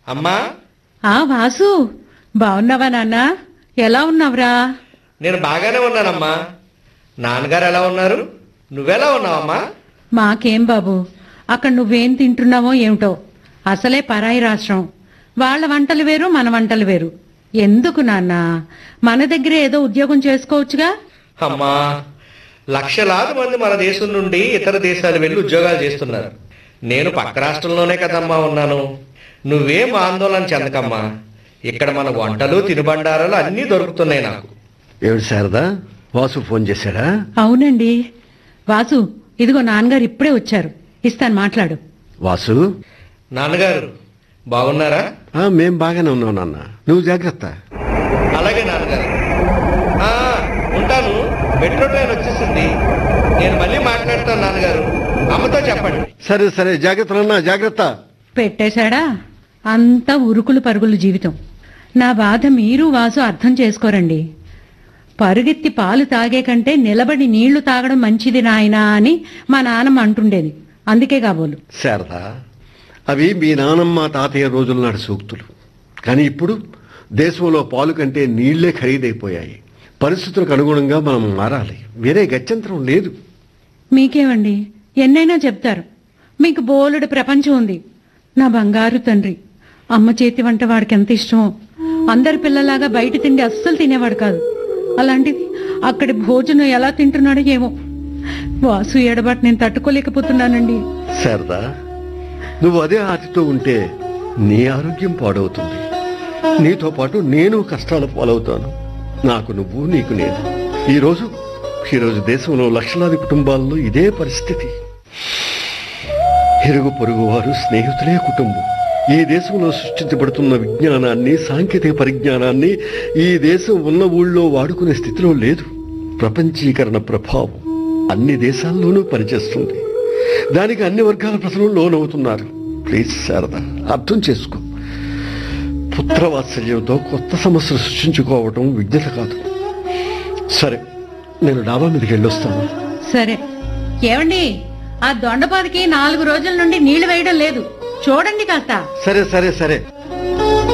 అమ్మా ఆ వాసు బాగున్నావా నాన్న ఎలా ఉన్నావురా నేను బాగానే ఉన్నానమ్మా నాన్నగారు ఎలా ఉన్నారు నువ్వెలా ఉన్నావమ్మా మాకేం బాబు అక్కడ నువ్వేం తింటున్నావో ఏమిటో అసలే పరాయి రాష్ట్రం వాళ్ళ వంటలు వేరు మన వంటలు వేరు ఎందుకు నాన్న మన దగ్గరే ఏదో ఉద్యోగం చేసుకోవచ్చుగా అమ్మా లక్షలాది మంది మన దేశం నుండి ఇతర దేశాలు వెళ్ళి ఉద్యోగాలు చేస్తున్నారు నేను పక్క రాష్ట్రంలోనే కదమ్మా ఉన్నాను నువ్వేం ఆందోళన చెందకమ్మా ఇక్కడ మన వంటలు తినుబండారాలు అన్నీ దొరుకుతున్నాయి నాకు ఏమిటి శారదా వాసు ఫోన్ చేశాడా అవునండి వాసు ఇదిగో నాన్నగారు ఇప్పుడే వచ్చారు ఇస్తాను మాట్లాడు వాసు నాన్నగారు బాగున్నారా ఆ, మేం బాగానే ఉన్నాం నాన్న నువ్వు జాగ్రత్త అలాగే నాన్నగారు ఆ, ఉంటాను మెట్రో ట్రైన్ వచ్చేసింది నేను మళ్ళీ మాట్లాడతాను నాన్నగారు అమ్మతో చెప్పండి సరే సరే జాగ్రత్త నాన్న జాగ్రత్త పెట్టేశాడా అంతా ఉరుకులు పరుగులు జీవితం నా బాధ మీరు వాసు అర్థం చేసుకోరండి పరుగెత్తి పాలు తాగే కంటే నిలబడి నీళ్లు తాగడం మంచిది నాయనా అని మా నాన్నమ్మ అంటుండేది అందుకే కాబోలు శారదా అవి మీ నానమ్మ తాతయ్య రోజుల నాటి సూక్తులు కానీ ఇప్పుడు దేశంలో పాలు కంటే నీళ్లే ఖరీదైపోయాయి పరిస్థితులకు అనుగుణంగా మనం మారాలి వేరే గత్యంతరం లేదు మీకేమండి ఎన్నైనా చెప్తారు మీకు బోలుడు ప్రపంచం ఉంది నా బంగారు తండ్రి అమ్మ చేతి వంట వాడికి ఎంత ఇష్టమో అందరి పిల్లలాగా బయట తిండి అస్సలు తినేవాడు కాదు అలాంటిది అక్కడి భోజనం ఎలా తింటున్నాడో ఏమో వాసు ఎడబాటు నేను తట్టుకోలేకపోతున్నానండి శారదా నువ్వు అదే ఆతితో ఉంటే నీ ఆరోగ్యం పాడవుతుంది నీతో పాటు నేను కష్టాల పాలవుతాను నాకు నువ్వు నీకు నేను ఈరోజు ఈరోజు దేశంలో లక్షలాది కుటుంబాల్లో ఇదే పరిస్థితి ఇరుగు పొరుగు వారు స్నేహితులే కుటుంబం ఈ దేశంలో సృష్టించబడుతున్న విజ్ఞానాన్ని సాంకేతిక పరిజ్ఞానాన్ని ఈ దేశం ఉన్న ఊళ్ళో వాడుకునే స్థితిలో లేదు ప్రపంచీకరణ ప్రభావం అన్ని దేశాల్లోనూ పనిచేస్తుంది దానికి అన్ని వర్గాల ప్రజలు లోనవుతున్నారు ప్లీజ్ శారద అర్థం చేసుకో పుత్రవాత్సల్యంతో కొత్త సమస్యలు సృష్టించుకోవటం విజ్ఞత కాదు సరే నేను డాబా మీదకి వెళ్ళొస్తాను సరే ఏమండి ఆ దొండపాదికి నాలుగు రోజుల నుండి నీళ్లు వేయడం లేదు చూడండి కాస్త సరే సరే సరే